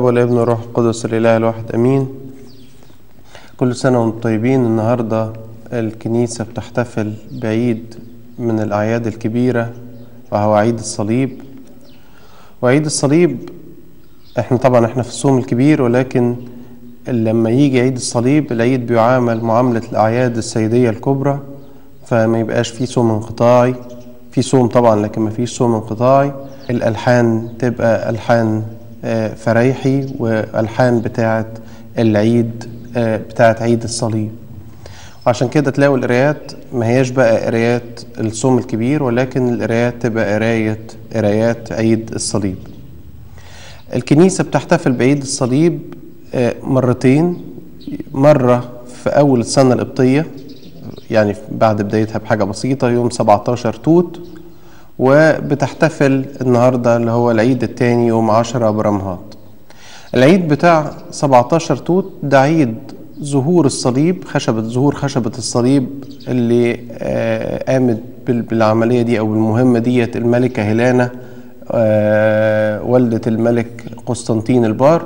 والابن والروح القدس الإله الواحد أمين كل سنة وانتم طيبين النهاردة الكنيسة بتحتفل بعيد من الأعياد الكبيرة وهو عيد الصليب وعيد الصليب احنا طبعا احنا في الصوم الكبير ولكن لما يجي عيد الصليب العيد بيعامل معاملة الأعياد السيدية الكبرى فما يبقاش فيه صوم انقطاعي في صوم طبعا لكن ما فيش صوم انقطاعي الألحان تبقى ألحان فريحي والحان بتاعه العيد بتاعه عيد الصليب وعشان كده تلاقوا القرايات ما هياش بقى قرايات الصوم الكبير ولكن القرايات تبقى قراية قرايات عيد الصليب الكنيسة بتحتفل بعيد الصليب مرتين مرة في أول السنة القبطية يعني بعد بدايتها بحاجة بسيطة يوم 17 توت وبتحتفل النهاردة اللي هو العيد التاني يوم عشرة برمهات العيد بتاع 17 توت ده عيد ظهور الصليب خشبة ظهور خشبة الصليب اللي قامت بالعملية دي أو بالمهمة ديت الملكة هيلانا والدة الملك قسطنطين البار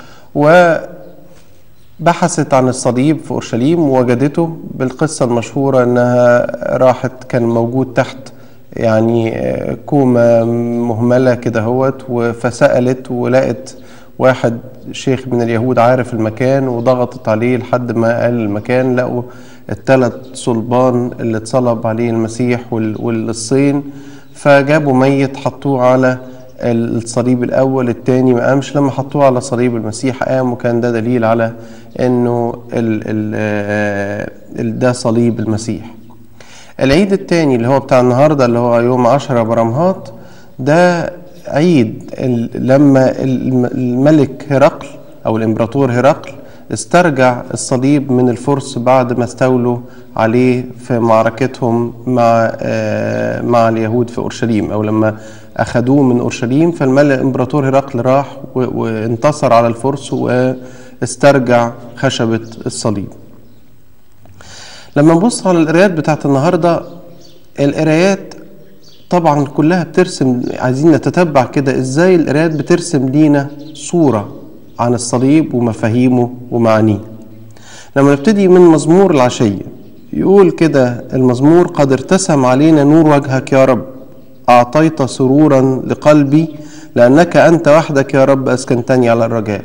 وبحثت عن الصليب في أورشليم ووجدته بالقصة المشهورة أنها راحت كان موجود تحت يعني كومة مهملة كده هوت فسألت ولقت واحد شيخ من اليهود عارف المكان وضغطت عليه لحد ما قال المكان لقوا الثلاث صلبان اللي اتصلب عليه المسيح والصين فجابوا ميت حطوه على الصليب الأول الثاني ما قامش لما حطوه على صليب المسيح قام وكان ده دليل على انه ال ال ده صليب المسيح العيد التاني اللي هو بتاع النهارده اللي هو يوم عشرة برمهات ده عيد لما الملك هرقل او الامبراطور هرقل استرجع الصليب من الفرس بعد ما استولوا عليه في معركتهم مع مع اليهود في اورشليم او لما اخذوه من اورشليم فالملك الامبراطور هرقل راح وانتصر على الفرس واسترجع خشبه الصليب لما نبص على القرايات بتاعت النهارده القرايات طبعا كلها بترسم عايزين نتتبع كده ازاي القرايات بترسم لينا صورة عن الصليب ومفاهيمه ومعانيه لما نبتدي من مزمور العشية يقول كده المزمور قد ارتسم علينا نور وجهك يا رب أعطيت سرورا لقلبي لأنك أنت وحدك يا رب أسكنتني على الرجاء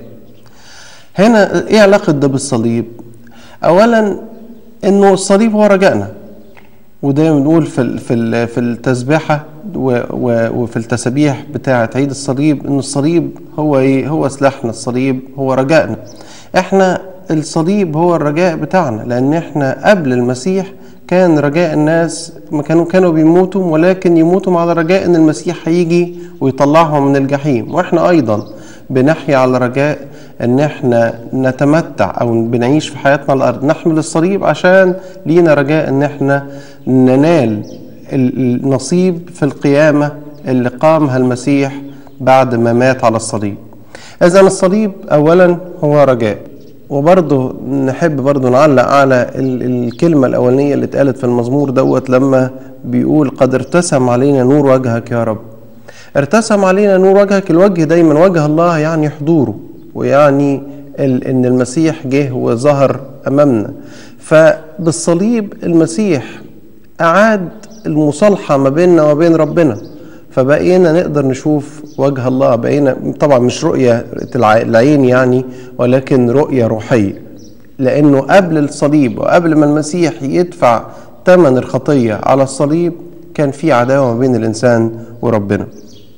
هنا إيه علاقة ده بالصليب أولا إنه الصليب هو رجائنا ودايما بنقول في في في التسبيحه وفي التسابيح بتاعه عيد الصليب ان الصليب هو ايه هو سلاحنا الصليب هو رجائنا احنا الصليب هو الرجاء بتاعنا لان احنا قبل المسيح كان رجاء الناس ما كانوا كانوا بيموتوا ولكن يموتوا على رجاء ان المسيح هيجي ويطلعهم من الجحيم واحنا ايضا بنحيا على رجاء ان احنا نتمتع او بنعيش في حياتنا على الارض نحمل الصليب عشان لينا رجاء ان احنا ننال النصيب في القيامة اللي قامها المسيح بعد ما مات على الصليب اذا الصليب اولا هو رجاء وبرضه نحب برضه نعلق على الكلمة الأولانية اللي اتقالت في المزمور دوت لما بيقول قد ارتسم علينا نور وجهك يا رب ارتسم علينا نور وجهك الوجه دايما وجه الله يعني حضوره ويعني ان المسيح جه وظهر امامنا فبالصليب المسيح اعاد المصالحه ما بيننا وبين ربنا فبقينا نقدر نشوف وجه الله بقينا طبعا مش رؤيه العين يعني ولكن رؤيه روحيه لانه قبل الصليب وقبل ما المسيح يدفع ثمن الخطيه على الصليب كان في عداوه ما بين الانسان وربنا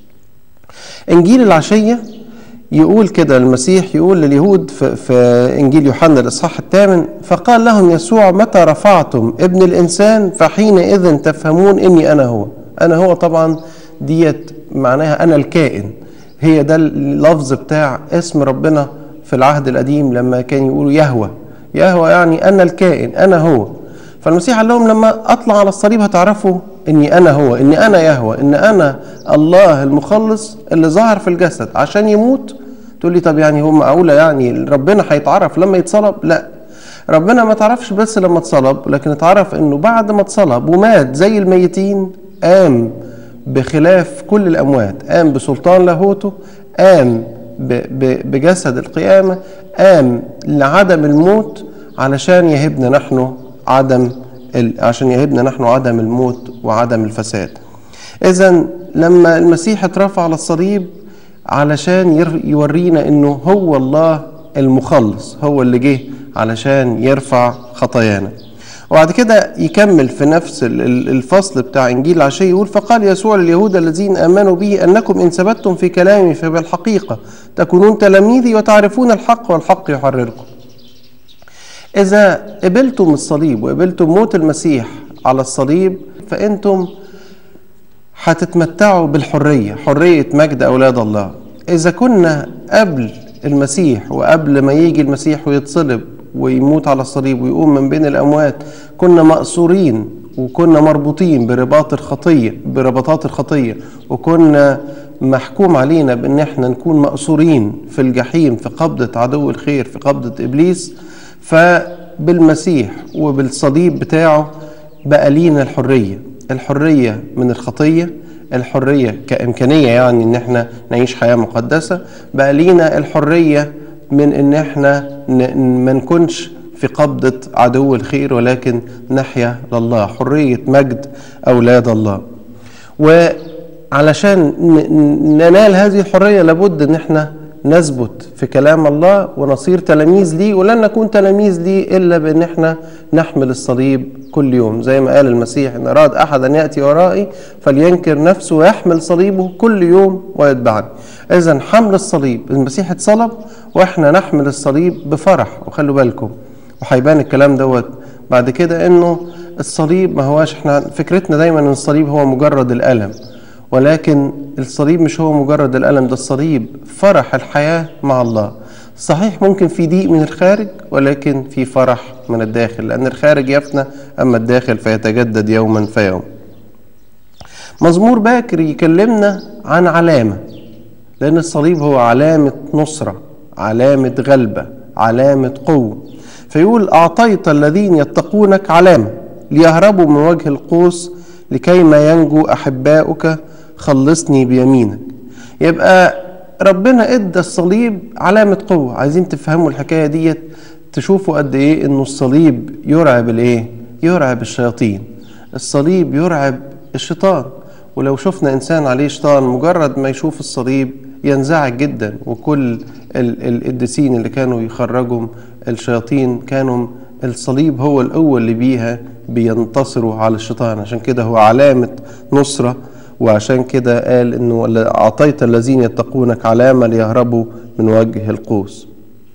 انجيل العشيه يقول كده المسيح يقول لليهود في, في انجيل يوحنا الاصحاح الثامن فقال لهم يسوع متى رفعتم ابن الانسان فحينئذ تفهمون اني انا هو انا هو طبعا ديت معناها انا الكائن هي ده اللفظ بتاع اسم ربنا في العهد القديم لما كان يقولوا يهوى يهوى يعني انا الكائن انا هو فالمسيح قال لهم لما اطلع على الصليب هتعرفوا اني انا هو اني انا يهوى ان انا الله المخلص اللي ظهر في الجسد عشان يموت تقول لي طب يعني هو معقوله يعني ربنا هيتعرف لما يتصلب لا ربنا ما تعرفش بس لما اتصلب لكن اتعرف انه بعد ما اتصلب ومات زي الميتين قام بخلاف كل الاموات قام بسلطان لاهوته قام بجسد القيامة قام لعدم الموت علشان يهبنا نحن عدم عشان يهبنا نحن عدم الموت وعدم الفساد إذا لما المسيح اترفع على الصليب علشان يورينا انه هو الله المخلص هو اللي جه علشان يرفع خطايانا وبعد كده يكمل في نفس الفصل بتاع انجيل العشيه يقول فقال يسوع لليهود الذين امنوا به انكم ان ثبتتم في كلامي فبالحقيقه تكونون تلاميذي وتعرفون الحق والحق يحرركم اذا قبلتم الصليب وقبلتم موت المسيح على الصليب فانتم هتتمتعوا بالحريه حريه مجد اولاد الله اذا كنا قبل المسيح وقبل ما يجي المسيح ويتصلب ويموت على الصليب ويقوم من بين الأموات كنا مأسورين وكنا مربوطين برباط الخطية برباطات الخطية وكنا محكوم علينا بأن احنا نكون مأسورين في الجحيم في قبضة عدو الخير في قبضة إبليس فبالمسيح وبالصليب بتاعه بقى لينا الحرية الحرية من الخطية الحرية كإمكانية يعني إن احنا نعيش حياة مقدسة بقى لينا الحرية من ان احنا ما نكونش في قبضة عدو الخير ولكن نحيا لله حرية مجد أولاد الله وعلشان ننال هذه الحرية لابد ان احنا نثبت في كلام الله ونصير تلاميذ ليه ولن نكون تلاميذ ليه إلا بأن احنا نحمل الصليب كل يوم زي ما قال المسيح إن أراد أحد أن يأتي ورائي فلينكر نفسه ويحمل صليبه كل يوم ويتبعني إذا حمل الصليب المسيح اتصلب وإحنا نحمل الصليب بفرح وخلوا بالكم وهيبان الكلام دوت بعد كده إنه الصليب ما هواش احنا فكرتنا دايما ان الصليب هو مجرد الألم ولكن الصليب مش هو مجرد الألم ده الصليب فرح الحياة مع الله صحيح ممكن في ضيق من الخارج ولكن في فرح من الداخل لأن الخارج يفنى أما الداخل فيتجدد يوما فيوم مزمور باكر يكلمنا عن علامة لأن الصليب هو علامة نصرة علامة غلبة علامة قوة فيقول أعطيت الذين يتقونك علامة ليهربوا من وجه القوس لكي ما ينجو أحباؤك خلصني بيمينك يبقى ربنا ادى الصليب علامة قوة عايزين تفهموا الحكاية ديت تشوفوا قد ايه انه الصليب يرعب الايه يرعب الشياطين الصليب يرعب الشيطان ولو شفنا انسان عليه شيطان مجرد ما يشوف الصليب ينزعج جدا وكل القديسين اللي كانوا يخرجوا الشياطين كانوا الصليب هو القوة اللي بيها بينتصروا على الشيطان عشان كده هو علامة نصرة وعشان كده قال انه اعطيت الذين يتقونك علامه ليهربوا من وجه القوس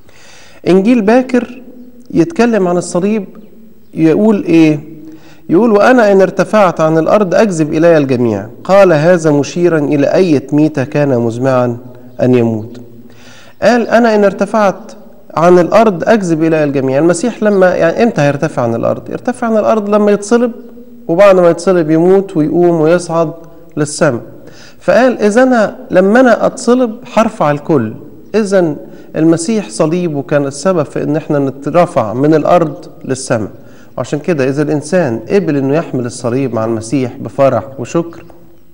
انجيل باكر يتكلم عن الصليب يقول ايه يقول وانا ان ارتفعت عن الارض اجذب الي الجميع قال هذا مشيرا الى اية ميتة كان مزمعا ان يموت قال انا ان ارتفعت عن الارض اجذب الي الجميع المسيح لما يعني امتى هيرتفع عن الارض يرتفع عن الارض لما يتصلب وبعد ما يتصلب يموت ويقوم ويصعد للسماء فقال إذا أنا لما أنا أتصلب هرفع الكل إذا المسيح صليبه كان السبب في إن إحنا نترفع من الأرض للسماء وعشان كده إذا الإنسان قبل إنه يحمل الصليب مع المسيح بفرح وشكر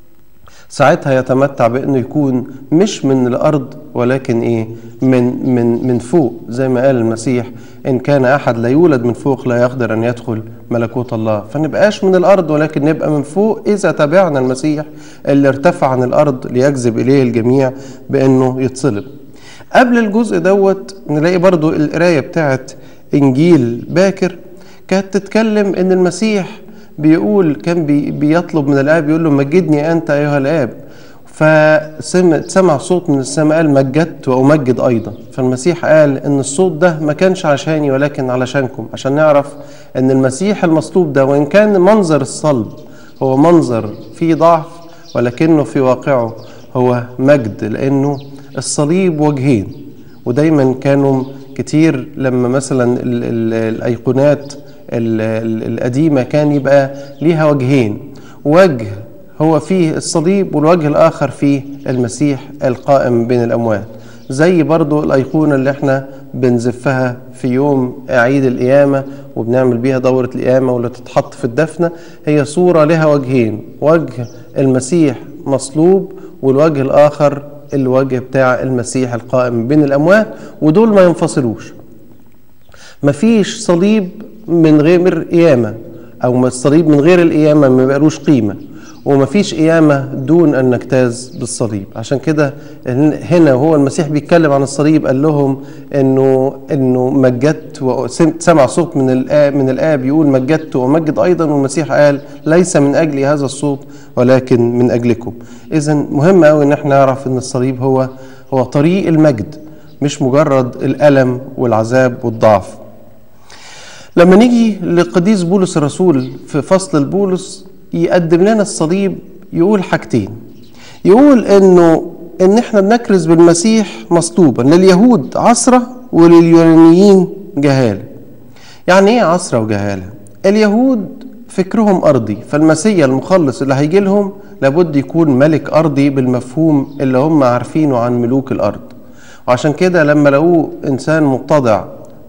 ساعتها يتمتع بانه يكون مش من الارض ولكن ايه من من من فوق زي ما قال المسيح ان كان احد لا يولد من فوق لا يقدر ان يدخل ملكوت الله فنبقاش من الارض ولكن نبقى من فوق اذا تابعنا المسيح اللي ارتفع عن الارض ليجذب اليه الجميع بانه يتصلب قبل الجزء دوت نلاقي برضو القرايه بتاعت انجيل باكر كانت تتكلم ان المسيح بيقول كان بي بيطلب من الاب يقول له مجدني انت ايها الاب فسمع صوت من السماء قال مجدت وامجد ايضا فالمسيح قال ان الصوت ده ما كانش عشاني ولكن علشانكم عشان نعرف ان المسيح المصلوب ده وان كان منظر الصلب هو منظر فيه ضعف ولكنه في واقعه هو مجد لانه الصليب وجهين ودايما كانوا كتير لما مثلا ال ال الايقونات القديمة كان يبقى ليها وجهين وجه هو فيه الصليب والوجه الآخر فيه المسيح القائم بين الأموات زي برضو الأيقونة اللي احنا بنزفها في يوم عيد القيامة وبنعمل بيها دورة القيامة واللي تتحط في الدفنة هي صورة لها وجهين وجه المسيح مصلوب والوجه الآخر الوجه بتاع المسيح القائم بين الأموات ودول ما ينفصلوش مفيش صليب من غير قيامة أو الصليب من غير القيامة ما بقالوش قيمة ومفيش قيامة دون أن نجتاز بالصليب عشان كده هنا هو المسيح بيتكلم عن الصليب قال لهم إنه إنه مجدت سمع صوت من الآب من الآب يقول مجدت ومجد أيضا والمسيح قال ليس من أجلي هذا الصوت ولكن من أجلكم إذا مهم أوي إن احنا نعرف إن الصليب هو هو طريق المجد مش مجرد الألم والعذاب والضعف لما نيجي لقديس بولس الرسول في فصل البولس يقدم لنا الصليب يقول حاجتين يقول انه ان احنا بنكرز بالمسيح مصلوبا لليهود عصرة ولليونانيين جهالة يعني ايه عصرة وجهالة اليهود فكرهم ارضي فالمسيح المخلص اللي هيجي لهم لابد يكون ملك ارضي بالمفهوم اللي هم عارفينه عن ملوك الارض وعشان كده لما لقوه انسان متضع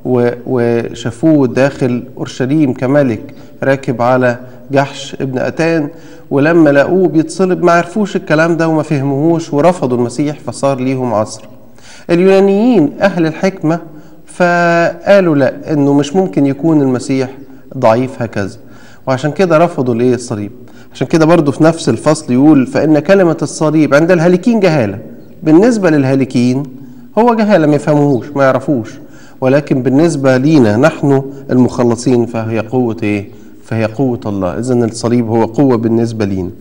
وشافوه داخل اورشليم كملك راكب على جحش ابن اتان ولما لقوه بيتصلب ما عرفوش الكلام ده وما فهموهوش ورفضوا المسيح فصار ليهم عصر اليونانيين اهل الحكمه فقالوا لا انه مش ممكن يكون المسيح ضعيف هكذا وعشان كده رفضوا الايه الصليب عشان كده برضو في نفس الفصل يقول فان كلمه الصليب عند الهالكين جهاله بالنسبه للهالكين هو جهاله ما يفهموهوش ما يعرفوش ولكن بالنسبة لينا نحن المخلصين فهي قوة إيه؟ فهي قوة الله إذا الصليب هو قوة بالنسبة لينا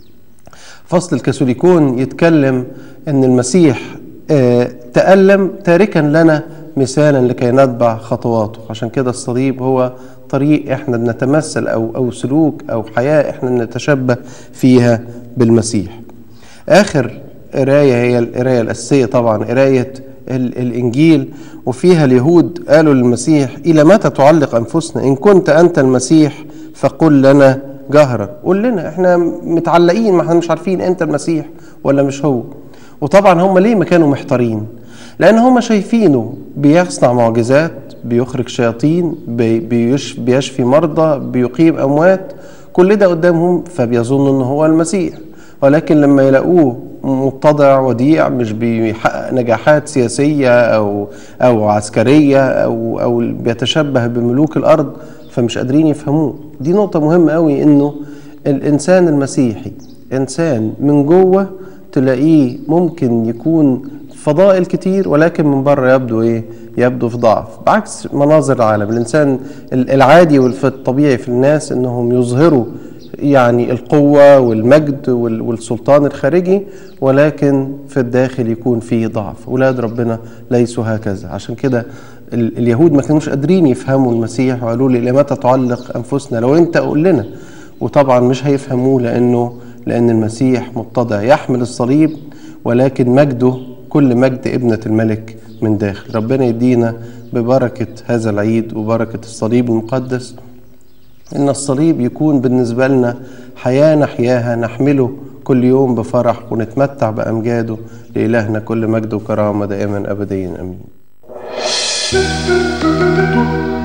فصل الكاثوليكون يتكلم أن المسيح آه تألم تاركا لنا مثالا لكي نتبع خطواته عشان كده الصليب هو طريق احنا بنتمثل أو, أو سلوك أو حياة احنا نتشبه فيها بالمسيح آخر قراية هي القراية الأساسية طبعا قراية الإنجيل وفيها اليهود قالوا للمسيح إلى متى تعلق أنفسنا إن كنت أنت المسيح فقل لنا جهرا قول لنا احنا متعلقين ما احنا مش عارفين انت المسيح ولا مش هو وطبعا هم ليه ما كانوا محتارين لان هم شايفينه بيصنع معجزات بيخرج شياطين بيشفي, بيشفي مرضى بيقيم اموات كل ده قدامهم فبيظنوا ان هو المسيح ولكن لما يلاقوه متضع وديع مش بيحقق نجاحات سياسية أو أو عسكرية أو أو بيتشبه بملوك الأرض فمش قادرين يفهموه دي نقطة مهمة قوي إنه الإنسان المسيحي إنسان من جوه تلاقيه ممكن يكون فضائل كتير ولكن من بره يبدو ايه يبدو في ضعف بعكس مناظر العالم الانسان العادي والطبيعي في الناس انهم يظهروا يعني القوة والمجد والسلطان الخارجي ولكن في الداخل يكون فيه ضعف أولاد ربنا ليسوا هكذا عشان كده اليهود ما كانوش قادرين يفهموا المسيح وقالوا لي لمتى تعلق أنفسنا لو أنت قول لنا وطبعا مش هيفهموه لأنه لأن المسيح متضع يحمل الصليب ولكن مجده كل مجد ابنة الملك من داخل ربنا يدينا ببركة هذا العيد وبركة الصليب المقدس إن الصليب يكون بالنسبة لنا حياة نحياها نحمله كل يوم بفرح ونتمتع بأمجاده لإلهنا كل مجد وكرامة دائما أبديا أمين